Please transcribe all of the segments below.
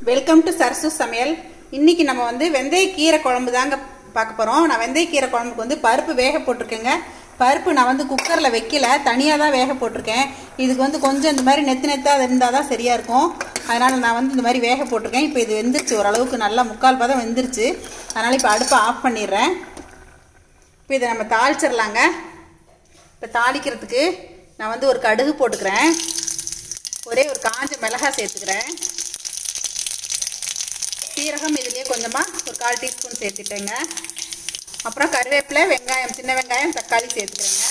welcome to Sarasu சமையல் இன்னைக்கு நம்ம வந்து வெந்தய கீரை குழம்பு தாங்க பார்க்க போகிறோம் நான் வெந்தய கீரை குழம்புக்கு வந்து பருப்பு வேக போட்டிருக்கேங்க பருப்பு நான் வந்து குக்கரில் வைக்கல தனியாக தான் வேக போட்டிருக்கேன் இதுக்கு வந்து கொஞ்சம் இந்த மாதிரி நெத்து நெத்தாக இருந்தால் தான் சரியாக இருக்கும் அதனால் நான் வந்து இந்த மாதிரி வேக போட்டிருக்கேன் இப்போ இது வெந்துருச்சு ஓரளவுக்கு நல்லா முக்கால் பதம் வெந்துருச்சு அதனால் இப்போ அடுப்பை ஆஃப் பண்ணிடுறேன் இப்போ இதை நம்ம தாளிச்சிடலாங்க இப்போ தாளிக்கிறதுக்கு நான் வந்து ஒரு கடுகு போட்டுக்கிறேன் ஒரே ஒரு காஞ்ச மிளகாய் சேர்த்துக்கிறேன் சீரகம் இதுலேயே கொஞ்சமாக ஒரு கால் டீஸ்பூன் சேர்த்துட்டேங்க அப்புறம் கருவேப்பிலை வெங்காயம் சின்ன வெங்காயம் தக்காளி சேர்த்துக்கிறேங்க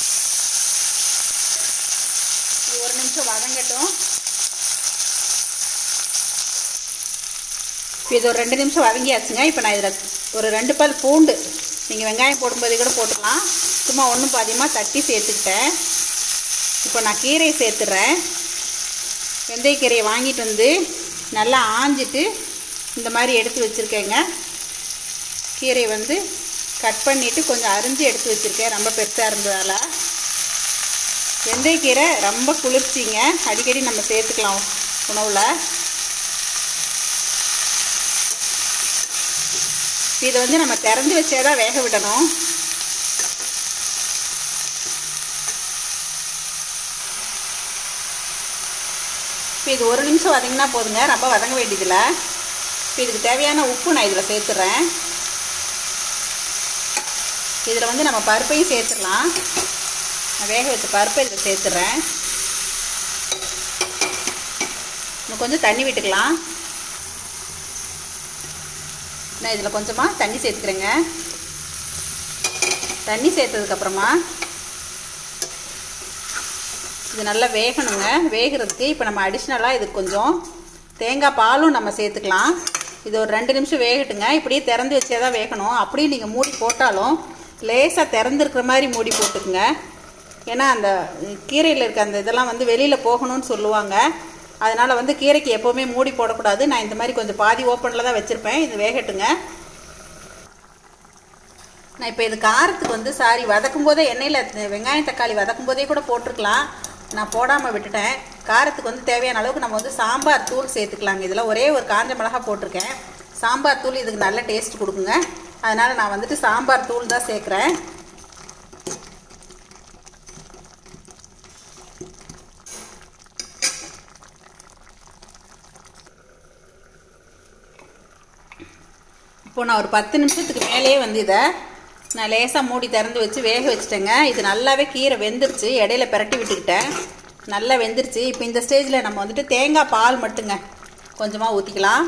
இது ஒரு நிமிஷம் வதங்கட்டும் இப்போ இது ஒரு ரெண்டு நிமிஷம் வதங்கியாச்சுங்க இப்போ நான் இதில் ஒரு ரெண்டு பல் பூண்டு நீங்கள் வெங்காயம் போடும்போது கூட போட்டுக்கலாம் சும்மா ஒன்றும் பாதியமாக தட்டி சேர்த்துக்கிட்டேன் இப்போ நான் கீரையை சேர்த்துட்றேன் வெந்தயக்கீரையை வாங்கிட்டு வந்து நல்லா ஆஞ்சிட்டு இந்த மாதிரி எடுத்து வச்சுருக்கேங்க கீரையை வந்து கட் பண்ணிவிட்டு கொஞ்சம் அரிஞ்சு எடுத்து வச்சுருக்கேன் ரொம்ப பெருசாக இருந்ததால் வெந்தயக்கீரை ரொம்ப குளிர்ச்சிங்க அடிக்கடி நம்ம சேர்த்துக்கலாம் உணவில் இதை வந்து நம்ம திறந்து வச்சே தான் வேக விடணும் இப்போ இது ஒரு நிமிஷம் வதங்கினா போதுங்க ரொம்ப வதங்க வேண்டியதில்லை இப்போ இதுக்கு தேவையான உப்பு நான் இதில் சேர்த்துட்றேன் இதில் வந்து நம்ம பருப்பையும் சேர்த்துடலாம் நான் வேக வச்ச பருப்பை இதில் சேர்த்துட்றேன் இன்னும் கொஞ்சம் தண்ணி விட்டுக்கலாம் நான் இதில் கொஞ்சமாக தண்ணி சேர்த்துக்கிறேங்க தண்ணி சேர்த்ததுக்கப்புறமா இது நல்லா வேகணுங்க வேகிறதுக்கு இப்போ நம்ம அடிஷ்னலாக இதுக்கு கொஞ்சம் தேங்காய் பாலும் நம்ம சேர்த்துக்கலாம் இது ஒரு ரெண்டு நிமிஷம் வேகட்டுங்க இப்படியே திறந்து வச்சே தான் வேகணும் அப்படியே நீங்கள் மூடி போட்டாலும் லேசாக திறந்துருக்கிற மாதிரி மூடி போட்டுக்குங்க ஏன்னா அந்த கீரையில் இருக்க அந்த இதெல்லாம் வந்து வெளியில் போகணும்னு சொல்லுவாங்க அதனால் வந்து கீரைக்கு எப்போவுமே மூடி போடக்கூடாது நான் இந்த மாதிரி கொஞ்சம் பாதி ஓப்பனில் தான் வச்சுருப்பேன் இது வேகட்டுங்க நான் இப்போ இது காரத்துக்கு வந்து சாரி வதக்கும் போதே எண்ணெயில் வெங்காயம் தக்காளி வதக்கும் போதே கூட போட்டிருக்கலாம் நான் போடாமல் விட்டுட்டேன் காரத்துக்கு வந்து தேவையான அளவுக்கு நம்ம வந்து சாம்பார் தூள் சேர்த்துக்கலாங்க இதில் ஒரே ஒரு காஞ்ச மிளகா போட்டிருக்கேன் சாம்பார் தூள் இதுக்கு நல்ல டேஸ்ட் கொடுக்குங்க அதனால் நான் வந்துட்டு சாம்பார் தூள் தான் சேர்க்குறேன் இப்போ நான் ஒரு பத்து நிமிஷத்துக்கு மேலேயே வந்து இதை நான் லேசாக மூடி திறந்து வச்சு வேக வச்சுட்டேங்க இது நல்லாவே கீரை வெந்துருச்சு இடையில பிரட்டி விட்டுக்கிட்டேன் நல்லா வெந்துருச்சு இப்போ இந்த ஸ்டேஜில் நம்ம வந்துட்டு தேங்காய் பால் மட்டுங்க கொஞ்சமாக ஊற்றிக்கலாம்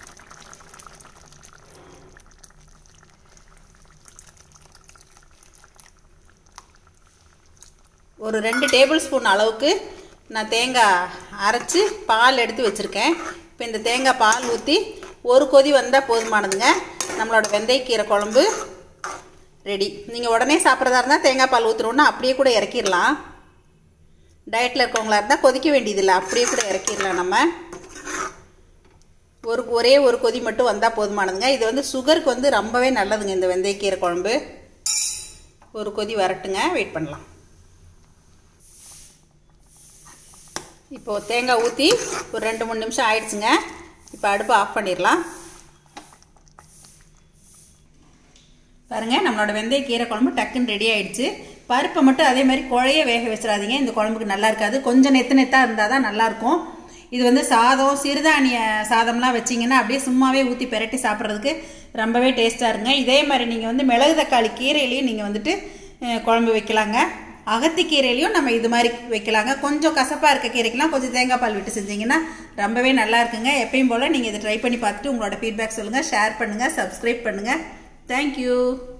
ஒரு ரெண்டு டேபிள் ஸ்பூன் அளவுக்கு நான் தேங்காய் அரைச்சி பால் எடுத்து வச்சுருக்கேன் இப்போ இந்த தேங்காய் பால் ஊற்றி ஒரு கொதி வந்தால் போதுமானதுங்க நம்மளோட வெந்தயக்கீரை குழம்பு ரெடி நீங்கள் உடனே சாப்பிட்றதா இருந்தால் தேங்காய் பால் ஊற்றுறோன்னா அப்படியே கூட இறக்கிடலாம் டயட்டில் இருக்கவங்களா இருந்தால் கொதிக்க வேண்டியதில்லை அப்படியே கூட இறக்கிடலாம் நம்ம ஒரு ஒரே ஒரு கொதி மட்டும் வந்தால் போதுமானதுங்க இது வந்து சுகருக்கு வந்து ரொம்பவே நல்லதுங்க இந்த வெந்தயக்கீரை குழம்பு ஒரு கொதி வரட்டுங்க வெயிட் பண்ணலாம் இப்போது தேங்காய் ஊற்றி ஒரு ரெண்டு மூணு நிமிஷம் ஆயிடுச்சுங்க இப்போ அடுப்பு ஆஃப் பண்ணிடலாம் பாருங்கள் நம்மளோட வெந்தய கீரை குழம்பு டக்குன்னு ரெடி ஆயிடுச்சு பருப்பை மட்டும் அதே மாதிரி குழைய வேக வச்சிடாதீங்க இந்த குழம்புக்கு நல்லா இருக்காது கொஞ்சம் நெத்து நெத்தாக இருந்தால் தான் நல்லாயிருக்கும் இது வந்து சாதம் சிறுதானிய சாதம்லாம் வச்சிங்கன்னா அப்படியே சும்மாவே ஊற்றி பெரட்டி சாப்பிட்றதுக்கு ரொம்பவே டேஸ்ட்டாக இருங்க இதே மாதிரி நீங்கள் வந்து மிளகு தக்காளி கீரையிலையும் நீங்கள் வந்துட்டு குழம்பு வைக்கலாங்க அகத்தி கீரையிலையும் நம்ம இது மாதிரி வைக்கலாங்க கொஞ்சம் கசப்பாக இருக்க கீரைக்கெலாம் கொஞ்சம் தேங்காய் பால் விட்டு செஞ்சிங்கன்னா ரொம்பவே நல்லா இருக்குங்க எப்பயும் போல் நீங்கள் இதை ட்ரை பண்ணி பார்த்துட்டு உங்களோட ஃபீட்பேக் சொல்லுங்கள் ஷேர் பண்ணுங்கள் சப்ஸ்கிரைப் பண்ணுங்கள் தேங்க்யூ